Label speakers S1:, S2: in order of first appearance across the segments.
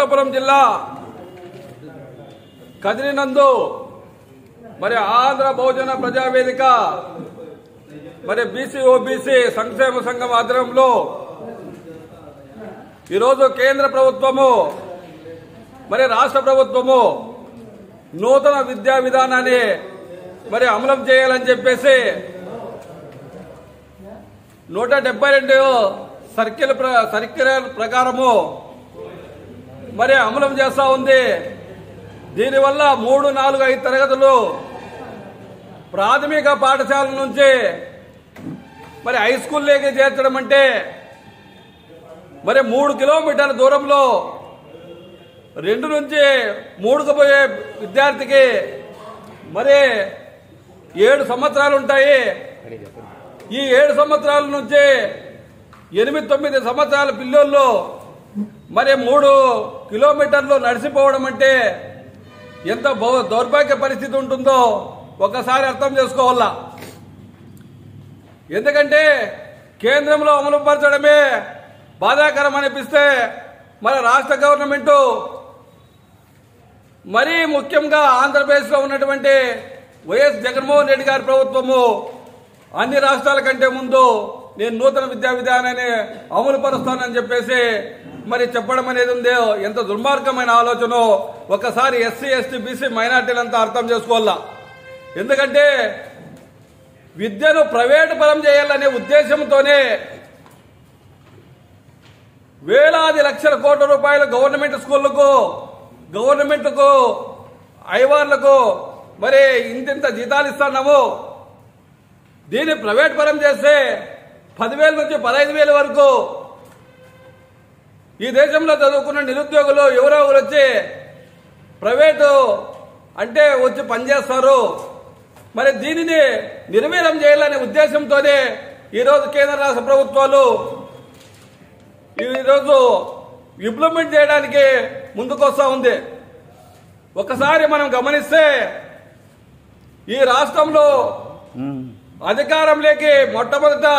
S1: అనంతపురం జిల్లా కదిరినందు మరి ఆంధ్ర బహుజన ప్రజావేదిక మరి బీసీ ఓబీసీ సంక్షేమ సంఘం ఆధ్వర్యంలో ఈరోజు కేంద్ర ప్రభుత్వము మరి రాష్ట్ర ప్రభుత్వము నూతన విద్యా విధానాన్ని మరి అమలం చేయాలని చెప్పేసి నూట డెబ్బై రెండు సర్కిల్ ప్ర- సర్కిల్ ప్రకారము మరి అమలం చేస్తా ఉంది దీనివల్ల మూడు నాలుగు ఐదు తరగతులు ప్రాథమిక పాఠశాల నుంచి మరి హై స్కూల్లోకి చేర్చడం అంటే మరి మూడు కిలోమీటర్ల దూరంలో రెండు నుంచి మూడుకు పోయే విద్యార్థికి మరి ఏడు సంవత్సరాలు ఉంటాయి ఈ ఏడు సంవత్సరాల నుంచి ఎనిమిది తొమ్మిది సంవత్సరాల పిల్లోళ్ళు మరి మూడు కిలోమీటర్లు నడిచిపోవడం అంటే ఎంత బౌ- దౌర్భాగ్య పరిస్థితి ఉంటుందో ఒకసారి అర్థం చేసుకోవాలా ఎందుకంటే కేంద్రంలో అమలుపరచడమే బాధాకరం అనిపిస్తే మన రాష్ట్ర గవర్నమెంటు మరీ ముఖ్యంగా ఆంధ్రప్రదేశ్లో ఉన్నటువంటి వైఎస్ జగన్మోహన్ రెడ్డి గారి ప్రభుత్వము అన్ని రాష్ట్రాల కంటే ముందు నేను నూతన విద్యా విధానాన్ని అమలు పరుస్తానని చెప్పేసి మరి చెప్పడం అనేది ఉంది ఎంత దుర్మార్గమైన ఆలోచన ఒకసారి ఎస్సీ ఎస్టీ బీసీ మైనార్టీలంతా అర్థం చేసుకోవాలా ఎందుకంటే విద్యను ప్రైవేటు పరం చేయాలనే ఉద్దేశంతోనే వేలాది లక్షల కోట్ల రూపాయలు గవర్నమెంట్ స్కూళ్లకు గవర్నమెంట్కు ఐవార్లకు మరి ఇంతింత జీతాలు ఇస్తున్నాము దీన్ని ప్రైవేట్ పరం చేస్తే పదివేల నుంచి పదహైదు వేల వరకు ఈ దేశంలో చదువుకున్న నిరుద్యోగులు ఎవరో ఒకరు వచ్చి ప్రైవేటు అంటే వచ్చి పనిచేస్తారు మరి దీనిని నిర్వీర్యం చేయాలనే ఉద్దేశంతోనే ఈరోజు కేంద్ర రాష్ట్ర ప్రభుత్వాలు ఈరోజు ఇంప్లిమెంట్ చేయడానికి ముందుకొస్తా ఉంది ఒకసారి మనం గమనిస్తే ఈ రాష్ట్రంలో అధికారంలోకి మొట్టమొదట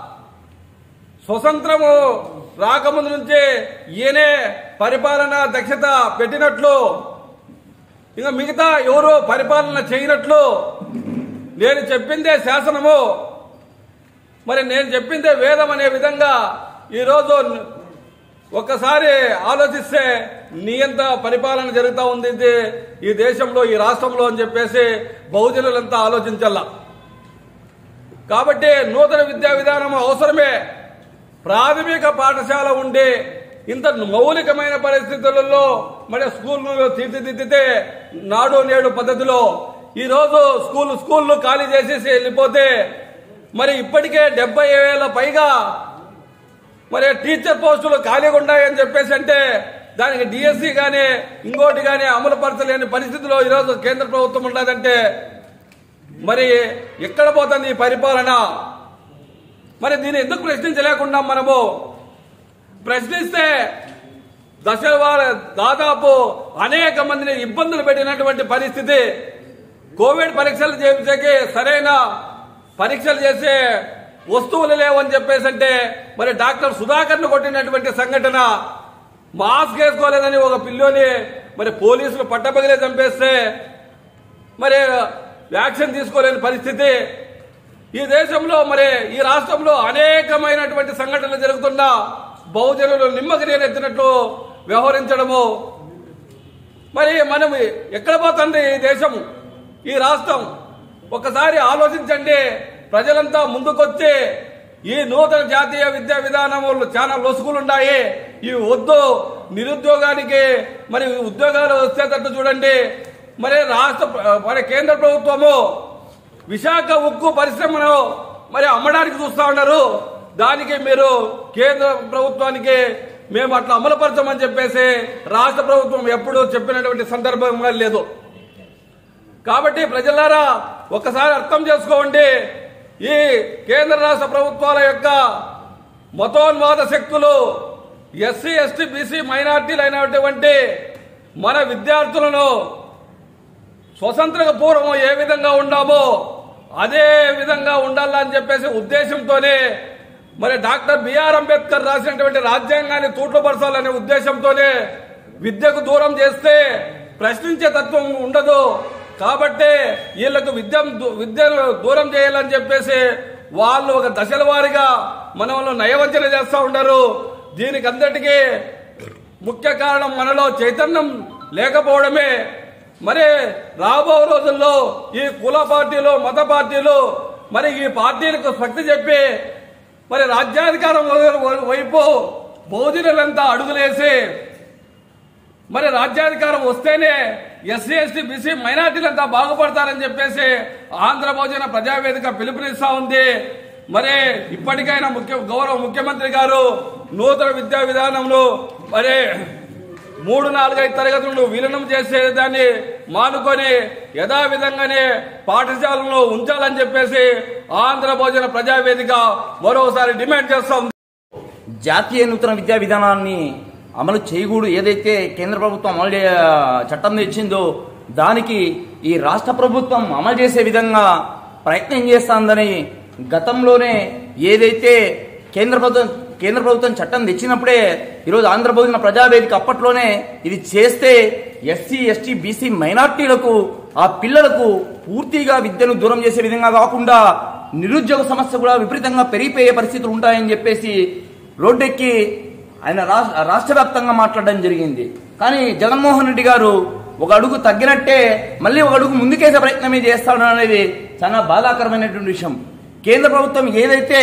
S1: స్వతంత్రము రాకముందు నుంచే ఈయనే పరిపాలన దక్షత పెట్టినట్లు ఇంకా మిగతా ఎవరు పరిపాలన చేయనట్లు నేను చెప్పిందే శాసనము మరి నేను చెప్పిందే వేదం అనే విధంగా ఈరోజు ఒక్కసారి ఆలోచిస్తే నియంత పరిపాలన జరుగుతూ ఉంది ఇది ఈ దేశంలో ఈ రాష్ట్రంలో అని చెప్పేసి బహుజనులంతా ఆలోచించాల కాబట్టి నూతన విద్యా విధానం అవసరమే ప్రాథమిక పాఠశాల ఉండి ఇంత మౌలికమైన పరిస్థితులలో మరి స్కూళ్ళు తీర్చిదిద్దితే నాడు నేడు పద్ధతిలో ఈ రోజు స్కూల్ స్కూళ్ళు ఖాళీ చేసేసి వెళ్ళిపోతే మరి ఇప్పటికే డెబ్బై వేల పైగా మరి టీచర్ పోస్టులు ఖాళీగా ఉన్నాయని చెప్పేసి అంటే దానికి డిఎస్సి గానీ ఇంకోటి గానీ అమలు పరచలేని పరిస్థితిలో ఈరోజు కేంద్ర ప్రభుత్వం ఉన్నదంటే మరి ఎక్కడ పోతుంది ఈ పరిపాలన మరి దీన్ని ఎందుకు ప్రశ్నించలేకుండా మనము ప్రశ్నిస్తే దశల వారు దాదాపు అనేక మందిని ఇబ్బందులు పెట్టినటువంటి పరిస్థితి కోవిడ్ పరీక్షలు చేసేకి సరైన పరీక్షలు చేసే వస్తువులు లేవని చెప్పేసి అంటే మరి డాక్టర్ సుధాకర్ ను కొట్టినటువంటి సంఘటన మాస్క్ వేసుకోలేదని ఒక పిల్లోని మరి పోలీసులు పట్టపగిలే చంపేస్తే మరి వ్యాక్సిన్ తీసుకోలేని పరిస్థితి ఈ దేశంలో మరి ఈ రాష్ట్రంలో అనేకమైనటువంటి సంఘటనలు జరుగుతున్నా బహుజనులు నిమ్మకి నీరెత్తినట్లు వ్యవహరించడము మరి మనం ఎక్కడ పోతుంది ఈ దేశం ఈ రాష్ట్రం ఒకసారి ఆలోచించండి ప్రజలంతా ముందుకొచ్చి ఈ నూతన జాతీయ విద్యా విధానంలో చాలా లొసుగులున్నాయి ఇవి వద్దు నిరుద్యోగానికి మరి ఉద్యోగాలు వచ్చేటట్టు చూడండి మరి రాష్ట్ర మరి కేంద్ర ప్రభుత్వము విశాఖ ఉక్కు పరిశ్రమను మరి అమ్మడానికి చూస్తా ఉన్నారు దానికి మీరు కేంద్ర ప్రభుత్వానికి మేము అట్లా అమలుపరచమని చెప్పేసి రాష్ట్ర ప్రభుత్వం ఎప్పుడూ చెప్పినటువంటి సందర్భంగా లేదు కాబట్టి ప్రజలారా ఒకసారి అర్థం చేసుకోండి ఈ కేంద్ర రాష్ట్ర ప్రభుత్వాల యొక్క మతోన్మాద శక్తులు ఎస్సీ ఎస్టీ బీసీ మైనార్టీలు అయినటువంటి మన విద్యార్థులను స్వతంత్ర పూర్వం ఏ విధంగా ఉండామో అదే విధంగా ఉండాలని చెప్పేసి ఉద్దేశంతోనే మరి డాక్టర్ బిఆర్ అంబేద్కర్ రాసినటువంటి రాజ్యాంగాన్ని తూట్లుపరచాలనే ఉద్దేశంతోనే విద్యకు దూరం చేస్తే ప్రశ్నించే తత్వం ఉండదు కాబట్టే వీళ్ళకు విద్య విద్యను దూరం చేయాలని చెప్పేసి వాళ్ళు ఒక దశల వారీగా మన వాళ్ళు నయవంచన చేస్తూ ఉంటారు దీనికి అందటికీ ముఖ్య కారణం మనలో చైతన్యం లేకపోవడమే మరి రాబో రోజుల్లో ఈ కుల పార్టీలు మత పార్టీలు మరి ఈ పార్టీలకు శక్తి చెప్పి మరి రాజ్యాధికారం వైపు బహుజనులంతా అడుగులేసి మరి రాజ్యాధికారం వస్తేనే ఎస్సీ ఎస్టీ బీసీ మైనార్టీలంతా బాగుపడతారని చెప్పేసి ఆంధ్ర భోజన ప్రజావేదిక పిలుపునిస్తా ఉంది మరి ఇప్పటికైనా ముఖ్య గౌరవ ముఖ్యమంత్రి గారు నూతన విద్యా విధానంలో మరి మూడు నాలుగైదు తరగతులను విలీనం చేసేదాన్ని మానుకొని యథావిధంగానే పాఠశాలలో ఉంచాలని చెప్పేసి ఆంధ్ర భోజన ప్రజావేదిక మరోసారి డిమాండ్ చేస్తా ఉంది
S2: జాతీయ నూతన విద్యా విధానాన్ని అమలు చేయకూడదు ఏదైతే కేంద్ర ప్రభుత్వం అమలు చే- చట్టం తెచ్చిందో దానికి ఈ రాష్ట్ర ప్రభుత్వం అమలు చేసే విధంగా ప్రయత్నం చేస్తుందని గతంలోనే ఏదైతే కేంద్ర ప్రభుత్వం కేంద్ర ప్రభుత్వం చట్టం తెచ్చినప్పుడే ఈరోజు ఆంధ్రప్రదేశ్ ప్రజావేదిక అప్పట్లోనే ఇది చేస్తే ఎస్సీ ఎస్టీ బీసీ మైనార్టీలకు ఆ పిల్లలకు పూర్తిగా విద్యను దూరం చేసే విధంగా కాకుండా నిరుద్యోగ సమస్య కూడా విపరీతంగా పెరిగిపోయే పరిస్థితులు ఉంటాయని చెప్పేసి రోడ్డెక్కి ఆయన రాష్ట్ర రాష్ట్ర వ్యాప్తంగా మాట్లాడడం జరిగింది కానీ జగన్మోహన్ రెడ్డి గారు ఒక అడుగు తగ్గినట్టే మళ్ళీ ఒక అడుగు ముందుకేసే ప్రయత్నమే చేస్తాడు అనేది చాలా బాధాకరమైనటువంటి విషయం కేంద్ర ప్రభుత్వం ఏదైతే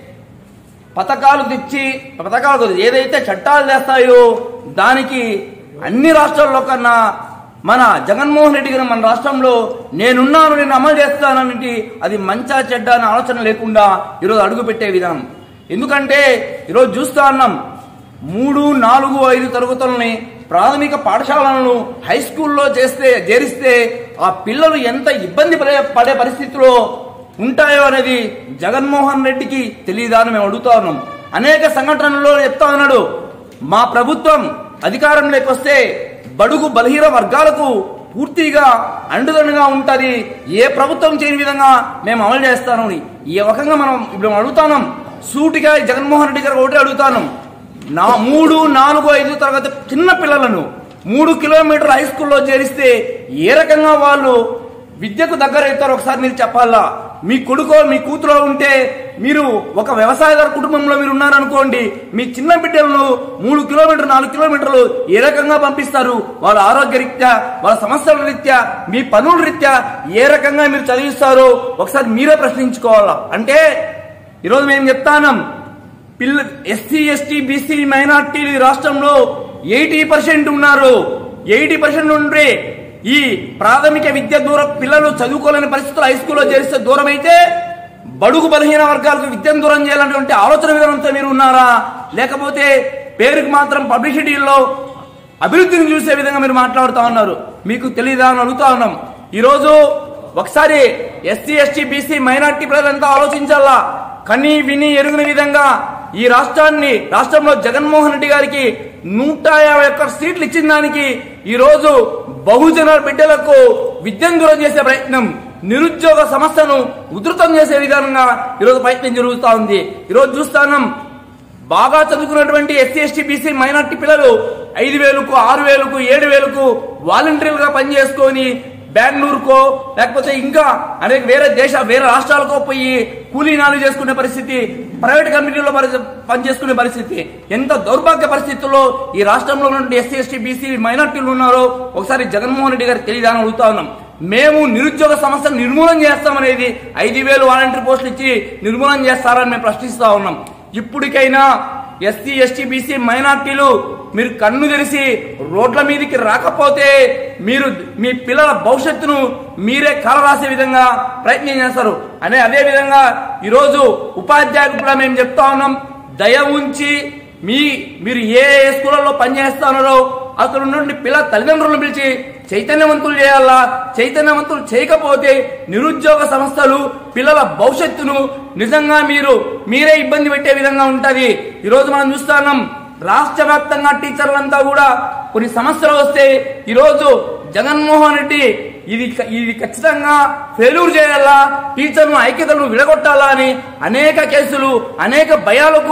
S2: పథకాలు తెచ్చి పథకాలు కాదు, ఏదైతే చట్టాలు చేస్తాయో దానికి అన్ని రాష్ట్రాల్లో కన్నా మన జగన్మోహన్ రెడ్డి గారు మన రాష్ట్రంలో నేనున్నాను నేను అమలు చేస్తానని అది మంచా చెడ్డ అనే ఆలోచన లేకుండా ఈరోజు అడుగు పెట్టే విధానం ఎందుకంటే ఈరోజు చూస్తా ఉన్నాం మూడు నాలుగు ఐదు తరగతులని ప్రాథమిక పాఠశాలను హై స్కూల్లో చేస్తే చేరిస్తే ఆ పిల్లలు ఎంత ఇబ్బంది పడే పడే పరిస్థితిలో ఉంటాయో అనేది జగన్మోహన్ రెడ్డికి తెలియదా అని మేము అడుగుతా ఉన్నాం అనేక సంఘటనల్లో చెప్తా ఉన్నాడు మా ప్రభుత్వం అధికారంలోకి వస్తే బడుగు బలహీన వర్గాలకు పూర్తిగా అండుదండగా ఉంటది ఏ ప్రభుత్వం చేయని విధంగా మేము అమలు చేస్తాను అని. ఈ రకంగా మనం ఇప్పుడు మనం అడుగుతాం సూటిగా జగన్మోహన్ రెడ్డి గారు ఒకటి అడుగుతాను నా మూడు నాలుగు ఐదు తరగతి చిన్న పిల్లలను మూడు కిలోమీటర్ హై స్కూల్లో చేరిస్తే ఏ రకంగా వాళ్ళు విద్యకు దగ్గర అవుతారో ఒకసారి మీరు చెప్పాలా మీ కొడుకో మీ కూతురో ఉంటే మీరు ఒక వ్యవసాయదారు కుటుంబంలో మీరు ఉన్నారనుకోండి మీ చిన్న బిడ్డలను మూడు కిలోమీటర్ నాలుగు కిలోమీటర్లు ఏ రకంగా పంపిస్తారు వాళ్ళ ఆరోగ్య రీత్యా వాళ్ళ సమస్యల రీత్యా మీ పనుల రీత్యా ఏ రకంగా మీరు చదివిస్తారో ఒకసారి మీరే ప్రశ్నించుకోవాలా అంటే ఈరోజు మేము చెప్తానం పిల్ల ఎస్సీ ఎస్టీ బీసీ మైనార్టీలు ఈ రాష్ట్రంలో ఎయిటీ పర్సెంట్ ఉన్నారు ఎయిటీ పర్సెంట్ ఉండే ఈ ప్రాథమిక విద్య దూరం పిల్లలు చదువుకోలేని పరిస్థితులు హై స్కూల్లో చేరిస్తే దూరం అయితే బడుగు బలహీన వర్గాలకు విద్యను దూరం చేయాలనేటువంటి ఆలోచన విధానంతో మీరు ఉన్నారా లేకపోతే పేరుకి మాత్రం పబ్లిసిటీల్లో అభివృద్ధిని చూసే విధంగా మీరు మాట్లాడుతా ఉన్నారు మీకు తెలియదా అని అడుగుతా ఉన్నాం ఈరోజు ఒకసారి ఎస్సీ ఎస్టీ బీసీ మైనార్టీ ప్రజలంతా ఆలోచించాలా కని విని ఎరుగుని విధంగా ఈ రాష్ట్రాన్ని రాష్ట్రంలో జగన్మోహన్ రెడ్డి గారికి నూట యాభై ఒక్క సీట్లు ఇచ్చిన దానికి ఈ రోజు బహుజన బిడ్డలకు విద్యను దూరం చేసే ప్రయత్నం నిరుద్యోగ సమస్యను ఉధృతం చేసే విధంగా ఈరోజు ప్రయత్నం జరుగుతా ఉంది ఈరోజు చూస్తానం బాగా చదువుకున్నటువంటి ఎస్సీ ఎస్టీ బీసీ మైనార్టీ పిల్లలు ఐదు వేలకు ఆరు వేలకు ఏడు వేలకు వాలంటీర్లుగా పనిచేసుకొని బెంగళూరుకో లేకపోతే ఇంకా అనేక వేరే దేశ వేరే రాష్ట్రాలకో పోయి కూలీనాలు చేసుకునే పరిస్థితి ప్రైవేట్ కంపెనీలో పరి- పనిచేసుకునే పరిస్థితి ఎంత దౌర్భాగ్య పరిస్థితుల్లో ఈ రాష్ట్రంలో ఉన్నటువంటి ఎస్సీ ఎస్టీ బీసీ మైనార్టీలు ఉన్నారో ఒకసారి జగన్మోహన్ రెడ్డి గారికి తెలియదా అని అడుగుతా ఉన్నాం మేము నిరుద్యోగ సమస్యను నిర్మూలన చేస్తామనేది ఐదు వేలు వాలంటీర్ పోస్టులు ఇచ్చి నిర్మూలన చేస్తారని మేము ప్రశ్నిస్తా ఉన్నాం ఇప్పటికైనా ఎస్సీ ఎస్టీ బీసీ మైనార్టీలు మీరు కన్ను తెరిచి రోడ్ల మీదకి రాకపోతే మీరు మీ పిల్లల భవిష్యత్తును మీరే కల రాసే విధంగా ప్రయత్నం చేస్తారు అనే అదే విధంగా ఈరోజు ఉపాధ్యాయులకు కూడా మేము చెప్తా ఉన్నాం దయ ఉంచి మీ మీరు ఏ ఏ స్కూళ్ళలో పనిచేస్తున్నారో అక్కడ ఉన్నటువంటి పిల్లల తల్లిదండ్రులను పిలిచి చైతన్యవంతులు చేయాలా చైతన్యవంతులు చేయకపోతే నిరుద్యోగ సంస్థలు పిల్లల భవిష్యత్తును నిజంగా మీరు మీరే ఇబ్బంది పెట్టే విధంగా ఉంటది ఈరోజు మనం చూస్తున్నాం రాష్ట్ర వ్యాప్తంగా టీచర్లంతా కూడా కొన్ని సమస్యలు వస్తే ఈరోజు జగన్మోహన్ రెడ్డి ఇది ఇది ఖచ్చితంగా ఫెయిల్యూర్ చేయాలా టీచర్ను ఐక్యతను విడగొట్టాలా అని అనేక కేసులు అనేక భయాలకు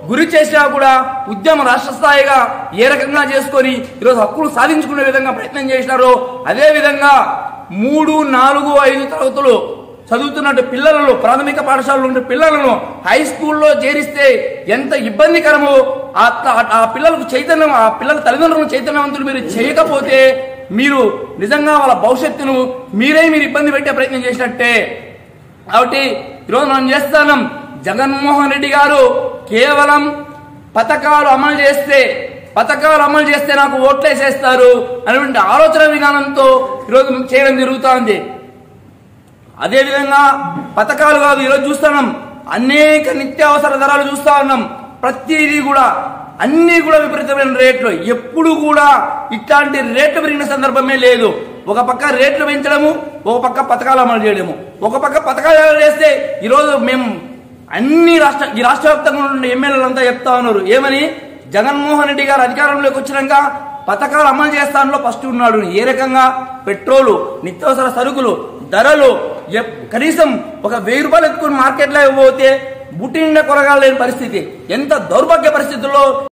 S2: గురి చేసినా కూడా ఉద్యమ రాష్ట్ర స్థాయిగా ఏ రకంగా చేసుకొని ఈరోజు హక్కులు సాధించుకునే విధంగా ప్రయత్నం చేసినారో అదే విధంగా మూడు నాలుగు ఐదు తరగతులు చదువుతున్నట్టు పిల్లలను ప్రాథమిక పాఠశాలలో ఉండే పిల్లలను హై స్కూల్లో చేరిస్తే ఎంత ఇబ్బందికరమో ఆ ఆ పిల్లలకు చైతన్యం ఆ పిల్లల తల్లిదండ్రులను చైతన్యవంతులు మీరు చేయకపోతే మీరు నిజంగా వాళ్ళ భవిష్యత్తును మీరే మీరు ఇబ్బంది పెట్టే ప్రయత్నం చేసినట్టే కాబట్టి ఈరోజు మనం చేస్తున్నాం జగన్మోహన్ రెడ్డి గారు కేవలం పథకాలు అమలు చేస్తే పథకాలు అమలు చేస్తే నాకు ఓట్లేసేస్తారు అనేటువంటి ఆలోచన విధానంతో ఈరోజు చేయడం జరుగుతోంది అదేవిధంగా పథకాలు కాదు ఈరోజు చూస్తున్నాం అనేక నిత్యావసర ధరలు చూస్తా ఉన్నాం ప్రతిదీ కూడా అన్ని కూడా విపరీతమైన రేట్లు ఎప్పుడు కూడా ఇట్లాంటి రేట్లు పెరిగిన సందర్భమే లేదు ఒక పక్క రేట్లు పెంచడము ఒక పక్క పథకాలు అమలు చేయడము ఒక పక్క పథకాలు అమలు చేస్తే ఈరోజు మేము అన్ని రాష్ట్ర ఈ రాష్ట్ర వ్యాప్తంగా ఉన్న ఎమ్మెల్యేలంతా చెప్తా ఉన్నారు ఏమని జగన్మోహన్ రెడ్డి గారు అధికారంలోకి వచ్చినాక పథకాలు అమలు చేస్తానలో ఫస్ట్ ఉన్నాడు ఏ రకంగా పెట్రోలు నిత్యావసర సరుకులు ధరలు ఎప్- కనీసం ఒక వెయ్యి రూపాయలు ఎత్తుకుని మార్కెట్లో పోతే బుట్టి నిండా కొరగాలేని పరిస్థితి ఎంత దౌర్భాగ్య పరిస్థితుల్లో